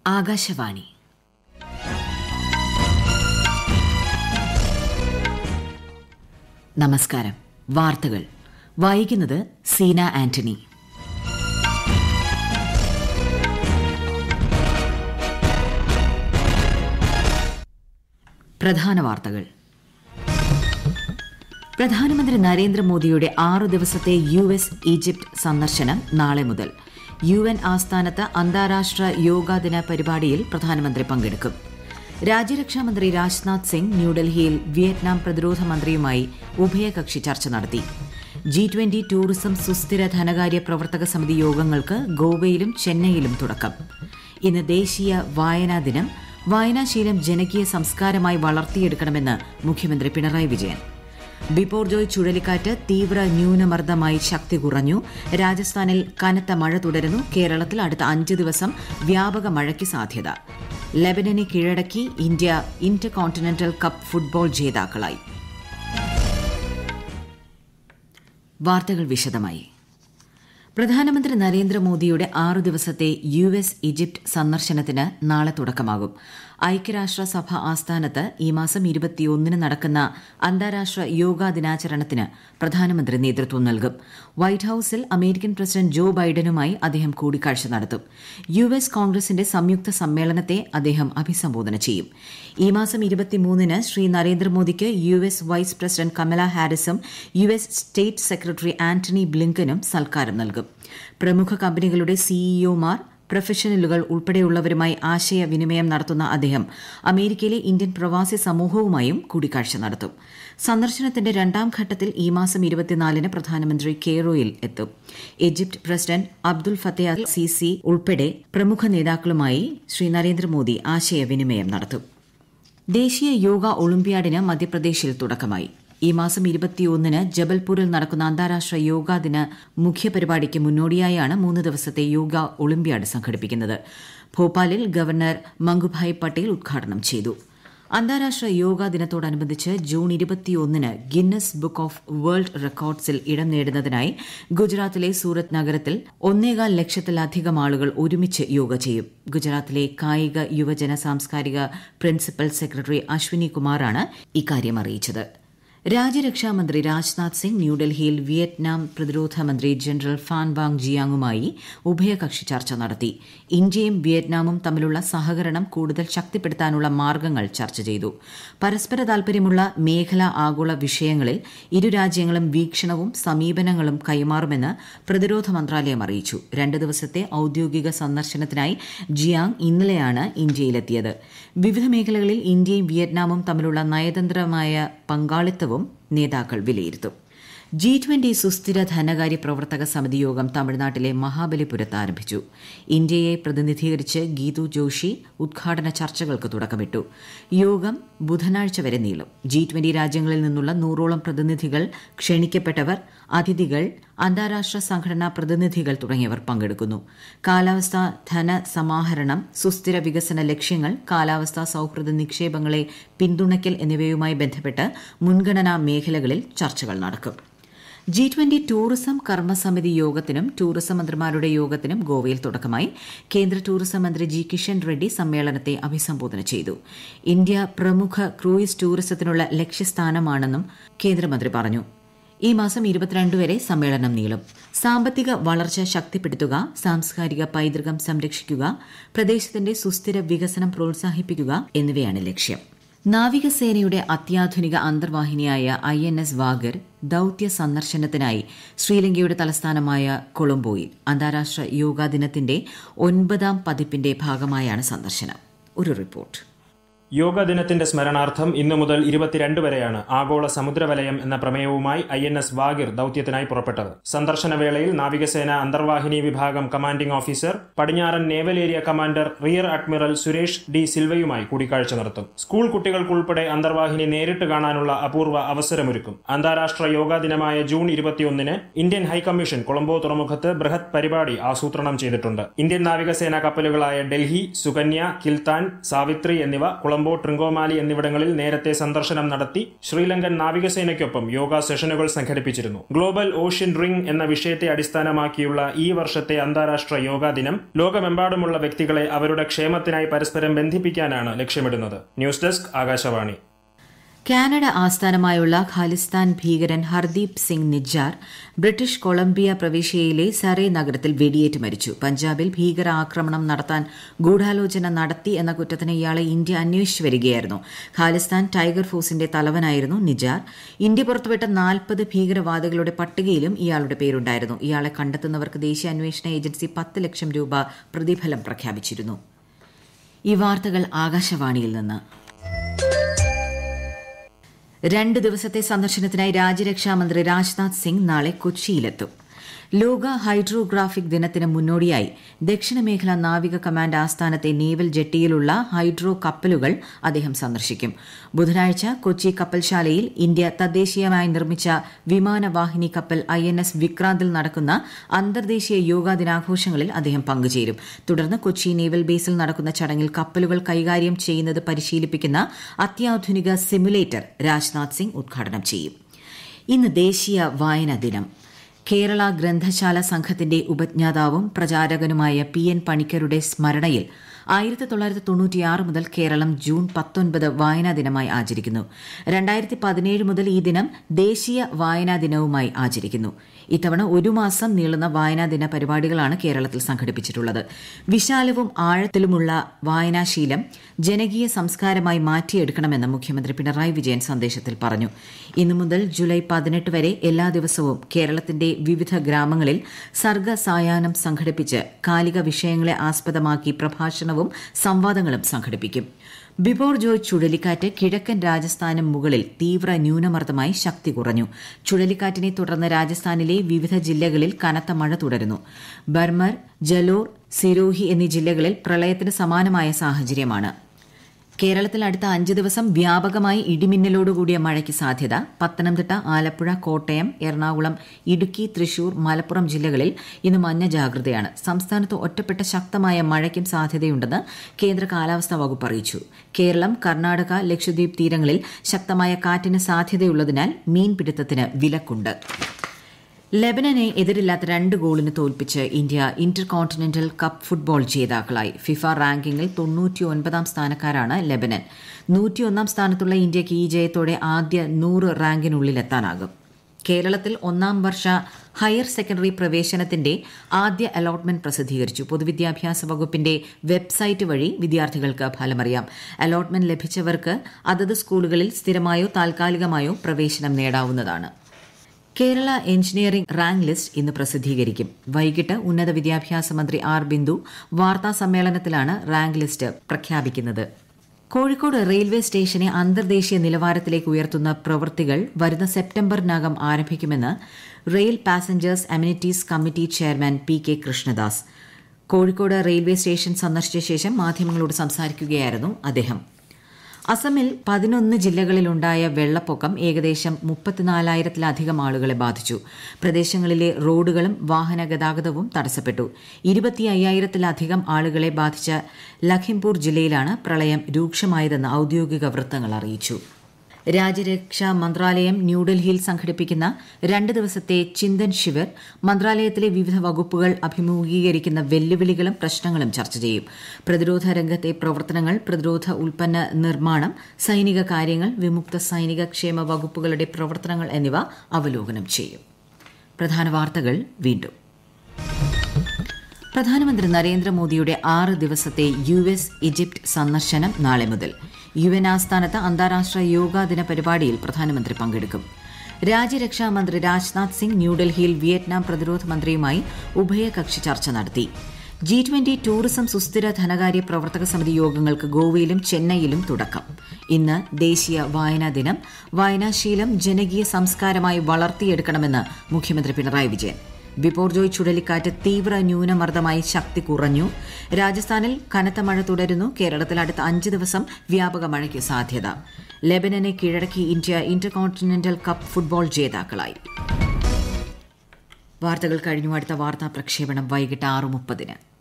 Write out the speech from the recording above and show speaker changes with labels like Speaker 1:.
Speaker 1: ആകാശവാണി നമസ്കാരം വാർത്തകൾ വായിക്കുന്നത് സീന ആന്റണി പ്രധാന വാർത്തകൾ പ്രധാനമന്ത്രി നരേന്ദ്രമോദിയുടെ ആറു ദിവസത്തെ യു എസ് ഈജിപ്ത് സന്ദർശനം നാളെ മുതൽ യു എൻ ആസ്ഥാനത്ത് അന്താരാഷ്ട്ര യോഗാ ദിന പരിപാടിയിൽ പ്രധാനമന്ത്രി പങ്കെടുക്കും രാജ്യരക്ഷാമന്ത്രി രാജ്നാഥ് സിംഗ് ന്യൂഡൽഹിയിൽ വിയറ്റ്നാം പ്രതിരോധ മന്ത്രിയുമായി ഉഭയകക്ഷി ചർച്ച നടത്തി ജി ട്വന്റി ടൂറിസം സുസ്ഥിര ധനകാര്യ പ്രവർത്തക സമിതി യോഗങ്ങൾക്ക് ഗോവയിലും ചെന്നൈയിലും തുടക്കം ഇന്ന് ദേശീയ വായനാ ദിനം വായനാശീലം ജനകീയ സംസ്കാരമായി വളർത്തിയെടുക്കണമെന്ന് മുഖ്യമന്ത്രി പിണറായി വിജയൻ ബിപ്പോർജോയ് ചുഴലിക്കാറ്റ് തീവ്ര ന്യൂനമർദ്ദമായി ശക്തി കുറഞ്ഞു രാജസ്ഥാനിൽ കനത്ത മഴ തുടരുന്നു കേരളത്തിൽ അടുത്ത അഞ്ച് ദിവസം വ്യാപക മഴയ്ക്ക് സാധ്യത ലെബനനെ കീഴടക്കി India Inter continental cup football ജേതാക്കളായി വാർത്തകൾ വിശദമായി പ്രധാനമന്ത്രി നരേന്ദ്രമോദിയുടെ ആറു ദിവസത്തെ യു എസ് ഈജിപ്ത് സന്ദർശനത്തിന് നാളെ തുടക്കമാകും ഐക്യരാഷ്ട്രസഭ ആസ്ഥാനത്ത് ഈ മാസം ഇരുപത്തിയൊന്നിന് നടക്കുന്ന അന്താരാഷ്ട്ര യോഗാ ദിനാചരണത്തിന് പ്രധാനമന്ത്രി നേതൃത്വം നൽകും വൈറ്റ് ഹൌസിൽ അമേരിക്കൻ പ്രസിഡന്റ് ജോ ബൈഡനുമായി അദ്ദേഹം കൂടിക്കാഴ്ച നടത്തും യു എസ് കോൺഗ്രസിന്റെ സംയുക്ത സമ്മേളനത്തെ അദ്ദേഹം അഭിസംബോധന ചെയ്യും ഈ മാസം ഇരുപത്തിമൂന്നിന് ശ്രീ നരേന്ദ്രമോദിക്ക് U S vice president Kamala ഹാരിസും U S state secretary Antony ബ്ലിങ്കനും സൽക്കാരം നൽകും പ്രമുഖ കമ്പനികളുടെ സിഇഒമാർ പ്രൊഫഷണലുകൾ ഉൾപ്പെടെയുള്ളവരുമായി ആശയവിനിമയം നടത്തുന്ന അദ്ദേഹം അമേരിക്കയിലെ ഇന്ത്യൻ പ്രവാസി സമൂഹവുമായും കൂടിക്കാഴ്ച നടത്തും സന്ദർശനത്തിന്റെ രണ്ടാം ഘട്ടത്തിൽ ഈ മാസം ഇരുപത്തിനാലിന് പ്രധാനമന്ത്രി കെയ്റോയിൽ എത്തും Egypt president Abdul Fattah al Sisi ഉൾപ്പെടെ പ്രമുഖ നേതാക്കളുമായി ശ്രീ നരേന്ദ്രമോദി ആശയവിനിമയം നടത്തും ദേശീയ യോഗ ഒളിമ്പ്യാഡിന് മധ്യപ്രദേശിൽ തുടക്കമായി ഈ മാസം ഇരുപത്തിയൊന്നിന് ജബൽപൂരിൽ നടക്കുന്ന അന്താരാഷ്ട്ര യോഗാ ദിന മുഖ്യപരിപാടിക്ക് മുന്നോടിയായാണ് മൂന്ന് ദിവസത്തെ യോഗ ഒളിമ്പ്യാഡ് സംഘടിപ്പിക്കുന്നത് ഭോപ്പാലിൽ ഗവർണർ മംഗുഭായ് പട്ടേൽ ഉദ്ഘാടനം ചെയ്തു അന്താരാഷ്ട്ര യോഗാ ദിനത്തോടനുബന്ധിച്ച് ജൂൺ ഇരുപത്തിയൊന്നിന് ഗിന്നസ് ബുക്ക് ഓഫ് വേൾഡ് റെക്കോർഡ്സിൽ ഇടം നേടുന്നതിനായി ഗുജറാത്തിലെ സൂറത്ത് നഗരത്തിൽ ഒന്നേകാൽ ലക്ഷത്തിലധികം ആളുകൾ ഒരുമിച്ച് യോഗ ചെയ്യും ഗുജറാത്തിലെ കായിക യുവജന സാംസ്കാരിക പ്രിൻസിപ്പൽ സെക്രട്ടറി അശ്വിനി കുമാറാണ് ഇക്കാര്യം അറിയിച്ചത് രാജ്യരക്ഷാമന്ത്രി രാജ്നാഥ് സിംഗ് ന്യൂഡൽഹിയിൽ വിയറ്റ്നാം പ്രതിരോധ മന്ത്രി ജനറൽ ഫാൻ വാങ് ജിയാങ്ങുമായി ഉഭയകക്ഷി ചർച്ച നടത്തി ഇന്ത്യയും വിയറ്റ്നാമും തമ്മിലുള്ള സഹകരണം കൂടുതൽ ശക്തിപ്പെടുത്താനുള്ള മാർഗങ്ങൾ ചർച്ച ചെയ്തു പരസ്പര താൽപര്യമുള്ള മേഖല ആഗോള വിഷയങ്ങളിൽ ഇരു രാജ്യങ്ങളും വീക്ഷണവും സമീപനങ്ങളും കൈമാറുമെന്ന് പ്രതിരോധ മന്ത്രാലയം അറിയിച്ചു രണ്ട് ദിവസത്തെ ഔദ്യോഗിക സന്ദർശനത്തിനായി ജിയാങ് ഇന്നലെയാണ് ഇന്ത്യയിലെത്തിയത് വിവിധ മേഖലകളിൽ ഇന്ത്യയും വിയറ്റ്നാമും തമ്മിലുള്ള നയതന്ത്രമായ പങ്കാളിത്തവും നേതാക്കൾ വിലയിരുത്തും ജി ട്വന്റി സുസ്ഥിര ധനകാര്യ പ്രവർത്തക സമിതി യോഗം തമിഴ്നാട്ടിലെ മഹാബലിപുരത്ത് ആരംഭിച്ചു ഇന്ത്യയെ പ്രതിനിധീകരിച്ച് ഗീതു ജോഷി ഉദ്ഘാടന ചർച്ചകൾക്ക് തുടക്കമിട്ടു യോഗം ബുധനാഴ്ച വരെ നീളും ജി ട്വന്റി രാജ്യങ്ങളിൽ നിന്നുള്ള നൂറോളം പ്രതിനിധികൾ ക്ഷണിക്കപ്പെട്ടവർ അതിഥികൾ അന്താരാഷ്ട്ര സംഘടനാ പ്രതിനിധികൾ തുടങ്ങിയവർ പങ്കെടുക്കുന്നു കാലാവസ്ഥാ ധനസമാഹരണം സുസ്ഥിര വികസന ലക്ഷ്യങ്ങൾ കാലാവസ്ഥാ സൌഹൃദ നിക്ഷേപങ്ങളെ പിന്തുണയ്ക്കൽ എന്നിവയുമായി ബന്ധപ്പെട്ട് മുൻഗണനാ മേഖലകളിൽ ചർച്ചകൾ നടക്കും ജി ട്വന്റി ടൂറിസം കർമ്മസമിതി യോഗത്തിനും ടൂറിസം മന്ത്രിമാരുടെ യോഗത്തിനും ഗോവയിൽ തുടക്കമായി കേന്ദ്ര ടൂറിസം മന്ത്രി ജി കിഷൻ റെഡ്ഡി സമ്മേളനത്തെ അഭിസംബോധന ചെയ്തു ഇന്ത്യ പ്രമുഖ ക്രൂയിസ് ടൂറിസത്തിനുള്ള ലക്ഷ്യസ്ഥാനമാണെന്നും കേന്ദ്രമന്ത്രി പറഞ്ഞു ഈ മാസം ഇരുപത്തിരണ്ട് വരെ സമ്മേളനം നീളും സാമ്പത്തിക വളർച്ച ശക്തിപ്പെടുത്തുക സാംസ്കാരിക പൈതൃകം സംരക്ഷിക്കുക പ്രദേശത്തിന്റെ സുസ്ഥിര വികസനം പ്രോത്സാഹിപ്പിക്കുക എന്നിവയാണ് ലക്ഷ്യം നാവികസേനയുടെ അത്യാധുനിക അന്തർവാഹിനിയായ ഐ എൻ എസ് വാഗർ ദൌത്യ സന്ദർശനത്തിനായി ശ്രീലങ്കയുടെ തലസ്ഥാനമായ കൊളംബോയിൽ അന്താരാഷ്ട്ര യോഗാ ദിനത്തിന്റെ ഒൻപതാം പതിപ്പിന്റെ ഭാഗമായാണ് സന്ദർശനം ഒരു റിപ്പോർട്ട്
Speaker 2: യോഗ ദിനത്തിന്റെ സ്മരണാർത്ഥം ഇന്നു മുതൽ ഇരുപത്തിരണ്ട് വരെയാണ് ആഗോള സമുദ്രവലയം എന്ന പ്രമേയവുമായി ഐ എൻ എസ് വാഗിർ ദൌത്യത്തിനായി പുറപ്പെട്ടത് സന്ദർശന വേളയിൽ നാവികസേന അന്തർവാഹിനി വിഭാഗം കമാൻഡിംഗ് ഓഫീസർ പടിഞ്ഞാറൻ naval area commander rear admiral Suresh De സിൽവയുമായി കൂടിക്കാഴ്ച നടത്തും സ്കൂൾ കുട്ടികൾക്കുൾപ്പെടെ അന്തർവാഹിനി നേരിട്ട് കാണാനുള്ള അപൂർവ അവസരമൊരുക്കും അന്താരാഷ്ട്ര യോഗാ ദിനമായ ജൂൺ ഇരുപത്തിയൊന്നിന് ഇന്ത്യൻ ഹൈക്കമ്മീഷൻ കൊളംബോ തുറമുഖത്ത് ബൃഹത് പരിപാടി ആസൂത്രണം ചെയ്തിട്ടുണ്ട് ഇന്ത്യൻ നാവികസേന കപ്പലുകളായ ഡൽഹി സുകന്യ കിൽത്താൻ സാവിത്രി എന്നിവ കൊളംബോ ട്രിങ്കോമാലി എന്നിവിടങ്ങളിൽ നേരത്തെ സന്ദർശനം നടത്തി ശ്രീലങ്കൻ നാവികസേനയ്ക്കൊപ്പം യോഗ സെഷനുകൾ സംഘടിപ്പിച്ചിരുന്നു ഗ്ലോബൽ ഓഷ്യൻ റിംഗ് എന്ന വിഷയത്തെ അടിസ്ഥാനമാക്കിയുള്ള ഈ വർഷത്തെ അന്താരാഷ്ട്ര യോഗാ ദിനം ലോകമെമ്പാടുമുള്ള വ്യക്തികളെ അവരുടെ ക്ഷേമത്തിനായി പരസ്പരം ബന്ധിപ്പിക്കാനാണ് ലക്ഷ്യമിടുന്നത് ന്യൂസ് ഡെസ്ക് ആകാശവാണി
Speaker 1: കാനഡ ആസ്ഥാനമായുള്ള ഖാലിസ്ഥാൻ ഭീകരൻ ഹർദീപ് സിംഗ് നിജ്ജാർ ബ്രിട്ടീഷ് കൊളംബിയ പ്രവിശ്യയിലെ സറേ നഗരത്തിൽ വെടിയേറ്റ് മരിച്ചു പഞ്ചാബിൽ ഭീകര ആക്രമണം നടത്താൻ ഗൂഢാലോചന നടത്തി എന്ന കുറ്റത്തിന് ഇയാളെ ഇന്ത്യ അന്വേഷിച്ചു വരികയായിരുന്നു ഖാലിസ്ഥാൻ ടൈഗർ ഫോഴ്സിന്റെ തലവനായിരുന്നു നിജാർ ഇന്ത്യ പുറത്തുവിട്ട നാൽപ്പത് ഭീകരവാദികളുടെ പട്ടികയിലും ഇയാളുടെ പേരുണ്ടായിരുന്നു ഇയാളെ കണ്ടെത്തുന്നവർക്ക് ദേശീയ അന്വേഷണ ഏജൻസി പത്ത് ലക്ഷം രൂപ പ്രതിഫലം പ്രഖ്യാപിച്ചിരുന്നു ഈ വാർത്തകൾ ആകാശവാണിയിൽ നിന്ന് രണ്ട് ദിവസത്തെ സന്ദർശനത്തിനായി രാജ്യരക്ഷാമന്ത്രി രാജ്നാഥ് സിംഗ് നാളെ കൊച്ചിയിലെത്തും ലോക ഹൈഡ്രോഗ്രാഫിക് ദിനത്തിന് മുന്നോടിയായി ദക്ഷിണ മേഖല നാവിക കമാൻഡ് ആസ്ഥാനത്തെ നേവൽ ജെട്ടിയിലുള്ള ഹൈഡ്രോ കപ്പലുകൾ അദ്ദേഹം സന്ദർശിക്കും ബുധനാഴ്ച കൊച്ചി കപ്പൽശാലയിൽ ഇന്ത്യ തദ്ദേശീയമായി നിർമ്മിച്ച വിമാനവാഹിനി കപ്പൽ ഐ എൻ എസ് വിക്രാന്തിൽ നടക്കുന്ന അന്തർദേശീയ യോഗാ ദിനാഘോഷങ്ങളിൽ അദ്ദേഹം പങ്കുചേരും തുടർന്ന് കൊച്ചി നേവൽ ബേസിൽ നടക്കുന്ന ചടങ്ങിൽ കപ്പലുകൾ കൈകാര്യം ചെയ്യുന്നത് പരിശീലിപ്പിക്കുന്ന അത്യാധുനിക സിമുലേറ്റർ രാജ്നാഥ് സിംഗ് ഉദ്ഘാടനം ചെയ്യും ഇന്ന് ദേശീയ വായനാ ദിനം കേരള ഗ്രന്ഥശാല സംഘത്തിന്റെ ഉപജ്ഞാതാവും പ്രചാരകനുമായ പി എൻ പണിക്കരുടെ സ്മരണയിൽ ആയിരത്തി തൊള്ളായിരത്തി തൊണ്ണൂറ്റിയാറ് മുതൽ കേരളം ജൂൺ പത്തൊൻപത് വായനാ ദിനമായി ആചരിക്കുന്നു രണ്ടായിരത്തി പതിനേഴ് മുതൽ ഈ ദിനം ദേശീയ വായനാ ദിനവുമായി ആചരിക്കുന്നു ഇത്തവണ ഒരു മാസം നീളുന്ന വായനാ ദിന പരിപാടികളാണ് കേരളത്തിൽ സംഘടിപ്പിച്ചിട്ടുള്ളത് വിശാലവും ആഴത്തിലുമുള്ള വായനാശീലം ജനകീയ സംസ്കാരമായി മാറ്റിയെടുക്കണമെന്ന് മുഖ്യമന്ത്രി പിണറായി വിജയൻ സന്ദേശത്തിൽ പറഞ്ഞു ഇന്നു മുതൽ ജൂലൈ പതിനെട്ട് വരെ എല്ലാ ദിവസവും കേരളത്തിന്റെ വിവിധ ഗ്രാമങ്ങളിൽ സർഗസായാഹ്നം സംഘടിപ്പിച്ച് കാലിക വിഷയങ്ങളെ ആസ്പദമാക്കി പ്രഭാഷണവും സംവാദങ്ങളും സംഘടിപ്പിക്കും ബിബോർ ജോയ് ചുഴലിക്കാറ്റ് കിഴക്കൻ രാജസ്ഥാന് മുകളിൽ തീവ്ര ന്യൂനമർദ്ദമായി ശക്തി കുറഞ്ഞു ചുഴലിക്കാറ്റിനെ തുടർന്ന് രാജസ്ഥാനിലെ വിവിധ ജില്ലകളിൽ കനത്ത മഴ തുടരുന്നു ബർമർ ജലോർ സിരോഹി എന്നീ ജില്ലകളിൽ പ്രളയത്തിന് സമാനമായ സാഹചര്യമാണ് കേരളത്തിൽ അടുത്ത അഞ്ച് ദിവസം വ്യാപകമായി ഇടിമിന്നലോടുകൂടിയ മഴയ്ക്ക് സാധ്യത പത്തനംതിട്ട ആലപ്പുഴ കോട്ടയം എറണാകുളം ഇടുക്കി തൃശൂർ മലപ്പുറം ജില്ലകളിൽ ഇന്ന് മഞ്ഞ ജാഗ്രതയാണ് സംസ്ഥാനത്ത് ഒറ്റപ്പെട്ട ശക്തമായ മഴയ്ക്കും സാധ്യതയുണ്ടെന്ന് കേന്ദ്ര കാലാവസ്ഥാ വകുപ്പ് അറിയിച്ചു കേരളം കർണാടക ലക്ഷദ്വീപ് തീരങ്ങളിൽ ശക്തമായ കാറ്റിന് സാധ്യതയുള്ളതിനാൽ മീൻപിടുത്തത്തിന് വിലക്കുണ്ട് ലെബനനെ എതിരില്ലാത്ത രണ്ട് ഗോളിന് തോൽപ്പിച്ച് India Inter continental cup football ജേതാക്കളായി ഫിഫ റാങ്കിങ്ങിൽ തൊണ്ണൂറ്റിയൊൻപതാം സ്ഥാനക്കാരാണ് ലെബനൻ നൂറ്റിയൊന്നാം സ്ഥാനത്തുള്ള ഇന്ത്യയ്ക്ക് ഈ ജയത്തോടെ ആദ്യ നൂറ് റാങ്കിനുള്ളിലെത്താനാകും കേരളത്തിൽ ഒന്നാം വർഷ ഹയർ സെക്കൻഡറി പ്രവേശനത്തിന്റെ ആദ്യ അലോട്ട്മെന്റ് പ്രസിദ്ധീകരിച്ചു പൊതുവിദ്യാഭ്യാസ വകുപ്പിന്റെ വെബ്സൈറ്റ് വഴി വിദ്യാർത്ഥികൾക്ക് ഫലമറിയാം അലോട്ട്മെന്റ് ലഭിച്ചവർക്ക് അതത് സ്കൂളുകളിൽ സ്ഥിരമായോ താൽക്കാലികമായോ പ്രവേശനം നേടാവുന്നതാണ് കേരള എഞ്ചിനീയറിംഗ് റാങ്ക് ലിസ്റ്റ് ഇന്ന് പ്രസിദ്ധീകരിക്കും വൈകിട്ട് ഉന്നത വിദ്യാഭ്യാസ മന്ത്രി ആർ ബിന്ദു വാർത്താ സമ്മേളനത്തിലാണ് റാങ്ക് ലിസ്റ്റ് പ്രഖ്യാപിക്കുന്നത് കോഴിക്കോട് റെയിൽവേ സ്റ്റേഷനെ അന്തർദേശീയ നിലവാരത്തിലേക്ക് ഉയർത്തുന്ന പ്രവൃത്തികൾ വരുന്ന സെപ്റ്റംബറിനകം ആരംഭിക്കുമെന്ന് rail passengers amenities committee chairman P K Krishnadas Kozhikode railway station സന്ദർശിച്ച ശേഷം മാധ്യമങ്ങളോട് സംസാരിക്കുകയായിരുന്നു അദ്ദേഹം അസമിൽ പതിനൊന്ന് ജില്ലകളിലുണ്ടായ വെള്ളപ്പൊക്കം ഏകദേശം മുപ്പത്തിനാലായിരത്തിലധികം ആളുകളെ ബാധിച്ചു പ്രദേശങ്ങളിലെ റോഡുകളും വാഹന ഗതാഗതവും തടസ്സപ്പെട്ടു ഇരുപത്തി അയ്യായിരത്തിലധികം ആളുകളെ ബാധിച്ച ലഖിംപൂർ ജില്ലയിലാണ് പ്രളയം രൂക്ഷമായതെന്ന് ഔദ്യോഗിക വൃത്തങ്ങൾ അറിയിച്ചു രാജ്യരക്ഷാ മന്ത്രാലയം ന്യൂഡൽഹിയിൽ സംഘടിപ്പിക്കുന്ന രണ്ട് ദിവസത്തെ ചിന്തൻ ശിവിർ മന്ത്രാലയത്തിലെ വിവിധ വകുപ്പുകൾ അഭിമുഖീകരിക്കുന്ന വെല്ലുവിളികളും പ്രശ്നങ്ങളും ചർച്ച ചെയ്യും പ്രതിരോധ രംഗത്തെ പ്രവർത്തനങ്ങൾ പ്രതിരോധ ഉൽപ്പന്ന നിർമ്മാണം സൈനിക കാര്യങ്ങൾ വിമുക്ത സൈനിക ക്ഷേമ വകുപ്പുകളുടെ പ്രവർത്തനങ്ങൾ എന്നിവ അവലോകനം ചെയ്യും പ്രധാന വാർത്തകൾ വീണ്ടും പ്രധാനമന്ത്രി നരേന്ദ്രമോദിയുടെ ആറ് ദിവസത്തെ യു എസ് ഈജിപ്ത് സന്ദർശനം നാളെ മുതൽ യു എൻ ആസ്ഥാനത്ത് അന്താരാഷ്ട്ര യോഗാ ദിന പരിപാടിയിൽ പ്രധാനമന്ത്രി പങ്കെടുക്കും രാജ്യരക്ഷാമന്ത്രി രാജ്നാഥ് സിംഗ് ന്യൂഡൽഹിയിൽ വിയറ്റ്നാം പ്രതിരോധ മന്ത്രിയുമായി ഉഭയകക്ഷി ചർച്ച നടത്തി ജി ട്വന്റി ടൂറിസം സുസ്ഥിര ധനകാര്യ പ്രവർത്തക സമിതി യോഗങ്ങൾക്ക് ഗോവയിലും ചെന്നൈയിലും തുടക്കം ഇന്ന് ദേശീയ വായനാ ദിനം വായനാശീലം ജനകീയ സംസ്കാരമായി വളർത്തിയെടുക്കണമെന്ന് മുഖ്യമന്ത്രി പിണറായി വിജയൻ ബിപോർജോയ് ചുഴലിക്കാറ്റ് തീവ്ര ന്യൂനമർദ്ദമായി ശക്തി കുറഞ്ഞു രാജസ്ഥാനിൽ കനത്ത മഴ തുടരുന്നു കേരളത്തിൽ അടുത്ത അഞ്ച് ദിവസം വ്യാപക മഴയ്ക്ക് സാധ്യത ലെബനനെ കീഴടക്കി India Inter continental cup football ജേതാക്കളായി വാർത്തകൾ കഴിഞ്ഞു അടുത്ത വാർത്താ പ്രക്ഷേപണം വൈകിട്ട് ആറ് മുപ്പതിന്